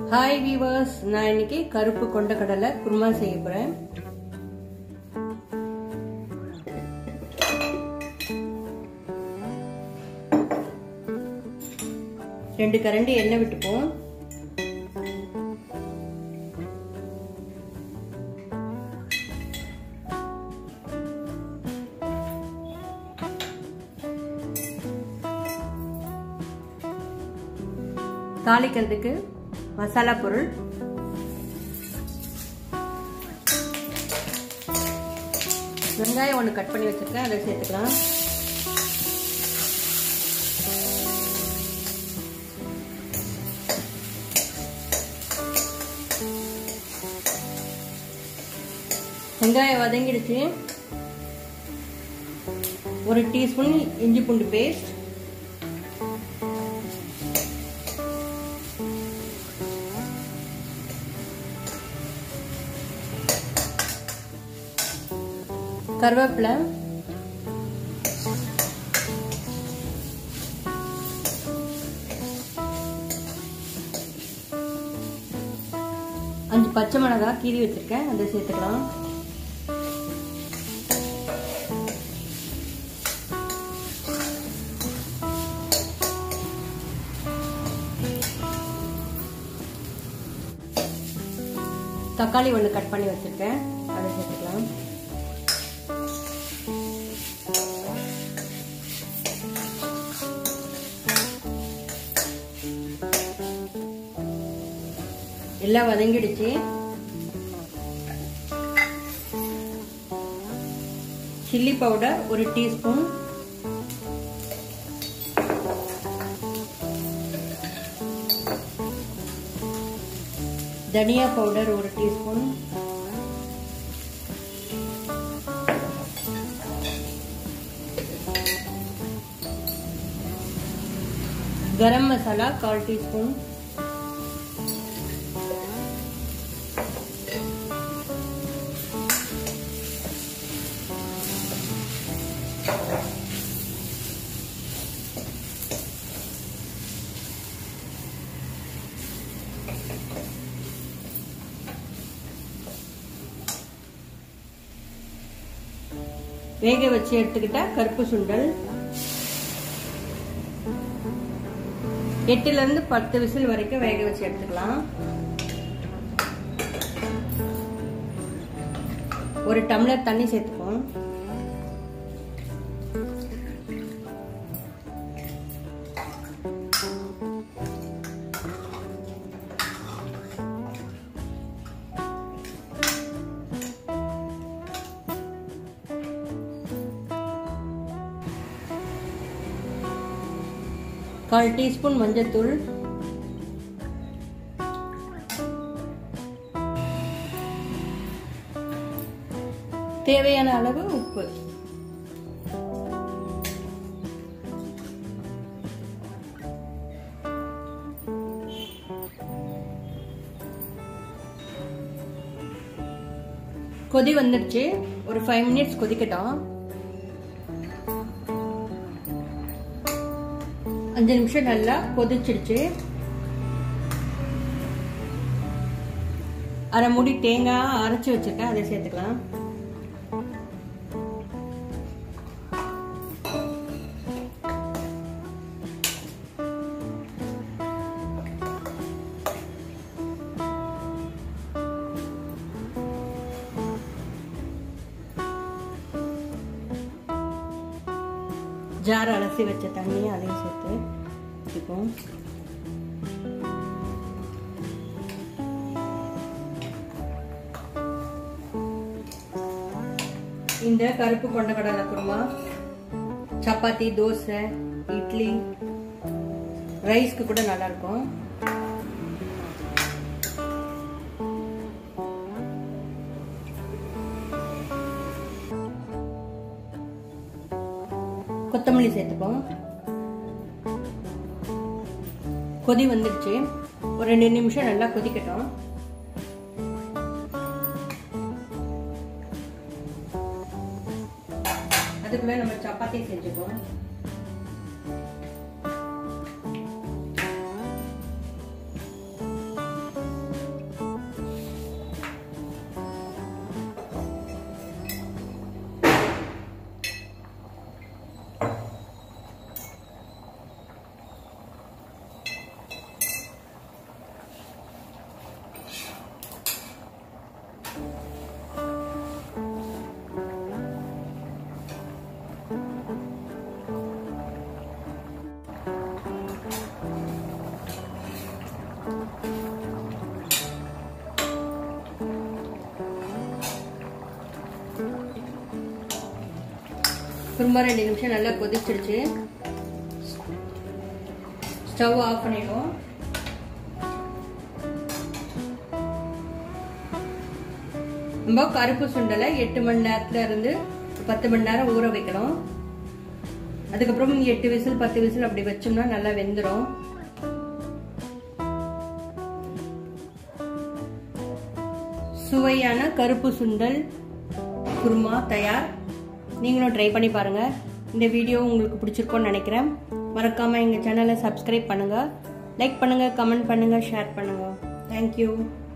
hi viewers நான் இன்னைக்கு கருப்பு கொண்ட கடலை குருமா செய்ய போறேன் ரெண்டு கரண்டி எண்ணெய் விட்டுப்போம் தாளிக்கிறதுக்கு மசாலா பொருள் வெங்காயம் ஒன்று கட் பண்ணி வச்சிருக்கேன் அதை சேர்த்துக்கலாம் வெங்காயம் வதங்கிடுச்சு ஒரு டீஸ்பூன் இஞ்சி பூண்டு பேஸ்ட் கருவேப்பிலை அஞ்சு பச்சை மிளகாய் கீறி வச்சிருக்கேன் அதை சேர்த்துக்கலாம் தக்காளி ஒன்று கட் பண்ணி வச்சிருக்கேன் அதை சேர்த்துக்கலாம் எல்லாம் வதங்கிடுச்சு சில்லி பவுடர் ஒரு டீஸ்பூன் தனியா பவுடர் ஒரு டீஸ்பூன் கரம் மசாலா கால் டீஸ்பூன் வேக வச்சு எடுத்துக்கிட்டா கருப்பு சுண்டல் எட்டுல இருந்து பத்து விசில் வரைக்கும் வேக வச்சு எடுத்துக்கலாம் ஒரு டம்ளர் தண்ணி சேர்த்துப்போம் கால் டீஸ்பூன் மஞ்சத்தூள் தேவையான அளவு உப்பு கொதி வந்துடுச்சு ஒரு ஃபைவ் மினிட்ஸ் கொதிக்கட்டும் அஞ்சு நிமிஷம் நல்லா கொதிச்சிடுச்சு அரை முடி தேங்காய் அரைச்சி வச்சிருக்கேன் அதை சேர்த்துக்கலாம் ஜார் அலசி வச்ச தண்ணியை அதையும் சேர்த்து ஊற்றிப்போம் இந்த கருப்பு கொண்ட கடலை குருமா சப்பாத்தி தோசை இட்லி ரைஸ்க்கு கூட நல்லா இருக்கும் கொத்தமல்லி சேர்த்துப்போம் கொதி வந்துடுச்சு ஒரு ரெண்டு நிமிஷம் நல்லா கொதிக்கட்டும் அதுக்குள்ள நம்ம சப்பாத்தி செஞ்சுப்போம் குருமா ரெண்டு நிமிஷம் நல்லா கொதிச்சிடுச்சு ஸ்டவ் ஆஃப் பண்ணிடுவோம் நம்ம கருப்பு சுண்டலை எட்டு மணி நேரத்துல இருந்து பத்து மணி நேரம் ஊற வைக்கணும் அதுக்கப்புறம் எட்டு விசில் பத்து விசில் அப்படி வச்சோம்னா நல்லா வெந்துடும் சுவையான கருப்பு சுண்டல் குருமா தயார் நீங்களும் ட்ரை பண்ணி பாருங்கள் இந்த வீடியோ உங்களுக்கு பிடிச்சிருக்கோன்னு நினைக்கிறேன் மறக்காமல் எங்கள் சேனலை சப்ஸ்கிரைப் பண்ணுங்கள் லைக் பண்ணுங்கள் கமெண்ட் பண்ணுங்கள் ஷேர் பண்ணுங்கள் தேங்க்யூ